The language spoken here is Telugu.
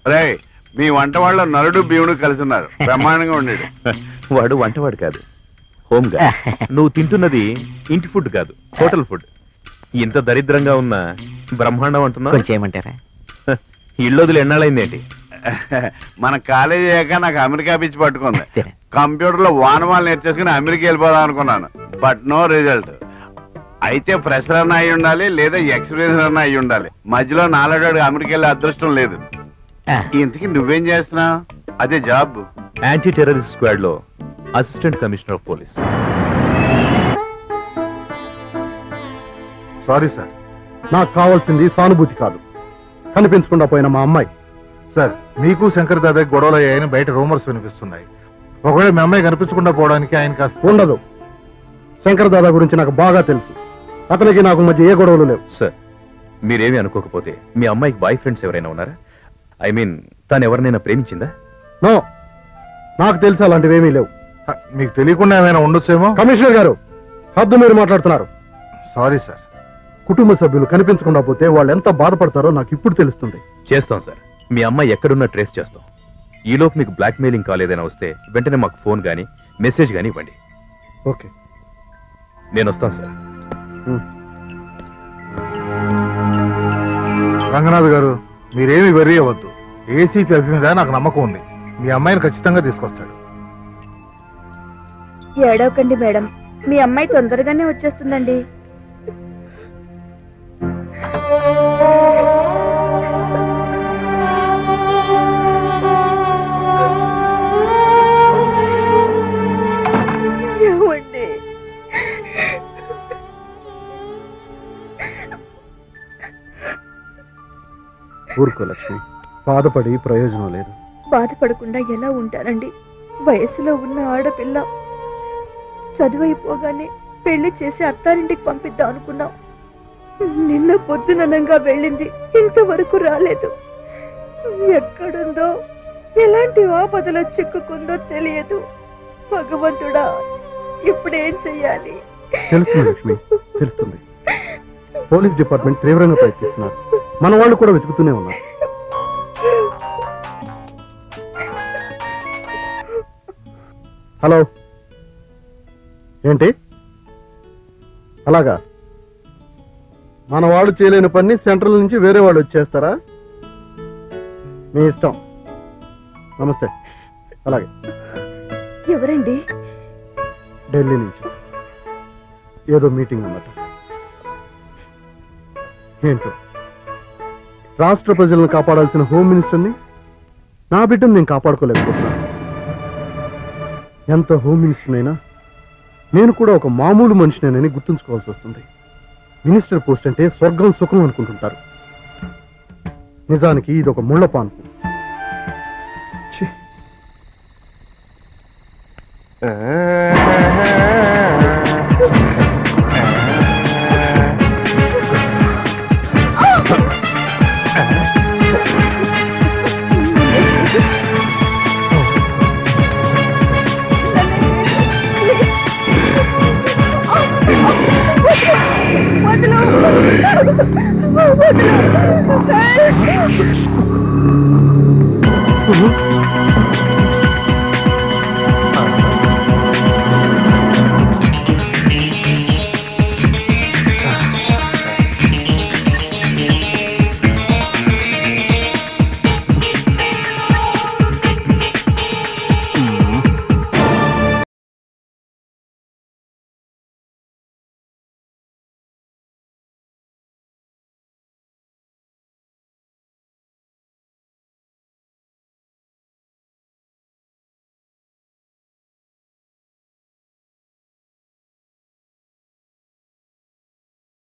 రే మీ వంట వాళ్ళ నలుడు భీముడు కలిసి ఉన్నారు బ్రహ్మాండంగా ఉండేడు వాడు వంటవాడు కాదు హోమ్ గా నువ్వు తింటున్నది ఇంటి ఫుడ్ కాదు హోటల్ ఫుడ్ ఇంత దరిద్రంగా ఉన్న బ్రహ్మాండం అంటున్నావు కొంచెం చేయమంటారా ఇళ్ళొదులు ఎన్నాళ్ళైంది ఏంటి మన కాలేజీ అయ్యాక నాకు అమెరికా పిచ్చి పట్టుకుంది సరే. కంప్యూటర్ లో వానమాలు నేర్చేసుకుని అమెరికా వెళ్ళిపోదాం అనుకున్నాను బట్ నో రిజల్ట్ అయితే ఫ్రెషర్ అన్న అయి ఉండాలి లేదా ఎక్స్పీరియన్స్ అన్న అయి ఉండాలి మధ్యలో నాలుగు అమెరికా వెళ్ళే అదృష్టం లేదు ఆ, ఇంతకీ నువ్వేం చేస్తున్నావు అదే జాబ్ యాంటీ టెర్రరిస్ట్ స్క్వాడ్ లో assistant commissioner of police sorry sir నాకు కావాల్సింది సానుభూతి కాదు కనిపించకుండా పోయిన మా అమ్మాయి సార్ మీకు శంకర్ దాదాకి గొడవలు అయ్యాయని బయట రూమర్స్ వినిపిస్తున్నాయి ఒకవేళ మీ అమ్మాయి కనిపించకుండా పోవడానికి ఆయన కాస్త ఉండదు శంకర్ దాదా గురించి నాకు బాగా తెలుసు అతనికి నాకు మధ్య ఏ గొడవలు లేవు సార్ మీరేమి అనుకోకపోతే మీ అమ్మాయికి బాయ్ ఫ్రెండ్స్ ఎవరైనా ఉన్నారా ఐ మీన్ తను ఎవరినైనా ప్రేమించిందా నో నాకు తెలిసి అలాంటివేమీ లేవు హ, మీకు తెలియకుండా ఏమైనా ఉండొచ్చేమో కమిషనర్ గారు హద్దు మీరు మాట్లాడుతున్నారు సారీ సార్ కుటుంబ సభ్యులు కనిపించకుండా పోతే వాళ్ళు ఎంత బాధపడతారో నాకు ఇప్పుడు తెలుస్తుంది చేస్తాం సార్ మీ అమ్మాయి ఎక్కడున్నా ట్రేస్ చేస్తాం ఈలోపు మీకు బ్లాక్ మెయిలింగ్ కాల్ ఏదైనా వస్తే వెంటనే మాకు ఫోన్ కానీ మెసేజ్ కానీ ఇవ్వండి ఓకే నేను వస్తాను సార్ రంగనాథ్ గారు మీరేమి వెర్రీ అవ్వద్దు ఏసీపీ అభి మీద నాకు నమ్మకం ఉంది మీ అమ్మాయిని ఖచ్చితంగా తీసుకొస్తాడు ఏడవకండి మేడం మీ అమ్మాయి తొందరగానే వచ్చేస్తుందండి ఏమండి ఊరుకో లక్ష్మి బాధపడి ప్రయోజనం లేదు బాధపడకుండా ఎలా ఉంటారండి వయసులో ఉన్న ఆడపిల్ల చదువైపోగానే పెళ్లి చేసి అత్తారింటికి పంపిద్దాం అనుకున్నాం నిన్న పొద్దుననంగా వెళ్ళింది ఇంతవరకు రాలేదు ఎక్కడుందో ఎలాంటి ఆపదలో చిక్కుకుందో తెలియదు భగవంతుడా ఇప్పుడేం చెయ్యాలి తెలుస్తుంది లక్ష్మి తెలుస్తుంది పోలీస్ డిపార్ట్మెంట్ తీవ్రంగా ప్రయత్నిస్తున్నారు మన వాళ్ళు కూడా వెతుకుతూనే ఉన్నారు హలో ఏంటి అలాగా మన వాళ్ళు చేయలేని పని సెంట్రల్ నుంచి వేరే వాళ్ళు వచ్చేస్తారా మీ ఇష్టం నమస్తే అలాగే ఎవరండి ఢిల్లీ నుంచి ఏదో మీటింగ్ అన్నమాట ఏంటో రాష్ట్ర ప్రజలను కాపాడాల్సిన హోమ్ మినిస్టర్ని నా బిడ్డను నేను కాపాడుకోలేకపోతున్నాను ఎంత హోమ్ మినిస్టర్నైనా నేను కూడా ఒక మామూలు మనిషినేనని గుర్తుంచుకోవాల్సి వస్తుంది మినిస్టర్ పోస్ట్ అంటే స్వర్గం సుఖం అనుకుంటుంటారు నిజానికి ఇది ఒక ముళ్ళ పాన్పు ఛీ. వదిలు